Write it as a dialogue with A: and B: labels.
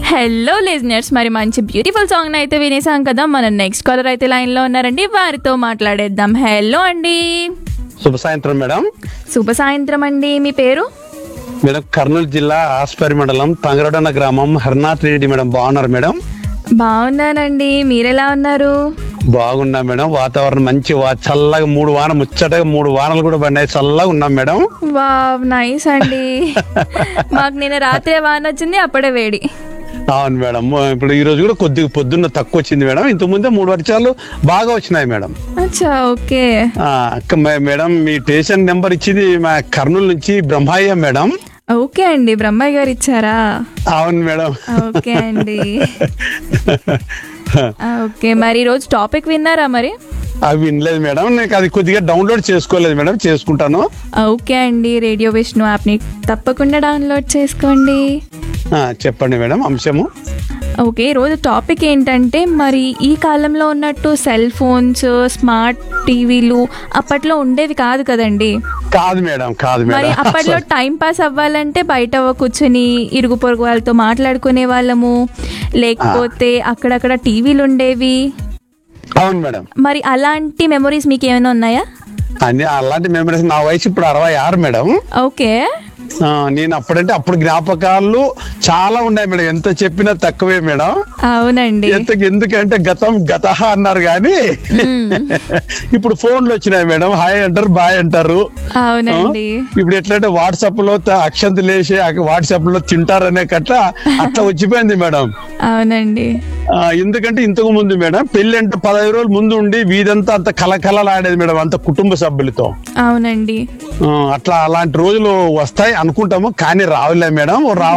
A: hello listeners మరి మంచి beautiful song అయితే వినేసాం కదా మన నెక్స్ట్ కాలర్ అయితే లైన్ లో ఉన్నారండి వారితో మాట్లాడేద్దాం హలో అండి
B: శుభ సాయంత్రం మేడం
A: శుభ సాయంత్రం అండి మీ పేరు
B: మేడం కర్నూలు జిల్లా ఆస్పరి మండలం తంగరడన్న గ్రామం హరినాథ్ రెడ్డి మేడం బాగున్నారు మేడం
A: బాగున్నానండి మీరెలా ఉన్నారు
B: బాగున్నా మేడం వాతావరణం మంచి వా- చల్లగా మూడు వాన ముచ్చటగా మూడు వానలు కూడా పడినాయి చల్లగా ఉన్నాం మేడం
A: వావ్ నైస్ అండి మాకు నిన్న రాత్రి వాన వచ్చింది అప్పుడే వేడి
B: అవును మేడం ఇప్పుడు ఈ రోజు కూడా కొద్దిగా పొద్దున్న తక్కువ వచ్చింది మేడం ఇంత ముందే మూడు వర్షాలు బాగా వచ్చినాయి మేడం
A: అచ్చా ఓకే
B: ఆ, అక్క మే- మేడం మీ స్టేషన్ నెంబర్ ఇచ్చింది మా కర్నూలు నుంచి బ్రహ్మయ్య మేడం
A: ఓకే అండి బ్రహ్మయ్య గారు ఇచ్చారా
B: అవును మేడం
A: ఓకే అండి ఆ, ఓకే మరి ఈరోజు టాపిక్ విన్నారా మరి
B: అవి వినలేదు మేడం నాకు అది కొద్దిగా డౌన్లోడ్ చేసుకోలేదు మేడం చేసుకుంటాను
A: ఓకే అండి రేడియో విష్ణు యాప్ని తప్పకుండా డౌన్లోడ్ చేసుకోండి
B: ఆ, చెప్పండి మేడం అంశము
A: ఓకే ఈరోజు టాపిక్ ఏంటంటే మరి ఈ కాలంలో ఉన్నట్టు సెల్ ఫోన్స్ స్మార్ట్ టీవీలు అప్పట్లో ఉండేవి కాదు కదండి
B: కాదు మేడం కాదు
A: మరి
B: మేడం
A: అప్పట్లో టైం పాస్ అవ్వాలంటే బయట కూర్చొని ఇరుగు పొరుగు వాళ్ళతో మాట్లాడుకునే వాళ్ళము లేకపోతే అక్కడక్కడ టీవీలు ఉండేవి
B: అవును మేడం
A: మరి అలాంటి మెమరీస్ మీకు ఏమైనా ఉన్నాయా
B: అన్ని అలాంటి మెమరీస్ నా వయసు ఇప్పుడు అరవై ఆరు మేడం
A: ఓకే
B: ఆ, నేను అప్పుడంటే అప్పుడు జ్ఞాపకాలు చాలా ఉన్నాయి మేడం ఎంత చెప్పినా తక్కువే మేడం
A: అవునండి
B: ఎంత ఎందుకంటే గతం గత అన్నారు కానీ ఇప్పుడు ఫోన్లు వచ్చినాయి మేడం హాయ్ అంటారు బాయ్ అంటారు
A: అవునండి
B: ఇప్పుడు ఎట్లంటే వాట్సాప్ లో త- అక్షంత లేచి వాట్సాప్ లో తింటారనే కట్ట అట్లా వచ్చిపోయింది మేడం
A: అవునండి
B: ఆ, ఎందుకంటే ఇంతకు ముందు మేడం పెళ్లి అంటే పదహైదు రోజుల ముందు ఉండి వీధంతా అంత కలకలలాడేది మేడం అంత కుటుంబ సభ్యులతో
A: అవునండి
B: ఆ, అట్లా అలాంటి రోజులు వస్తాయి అనుకుంటాము కానీ రావులే మేడం రావు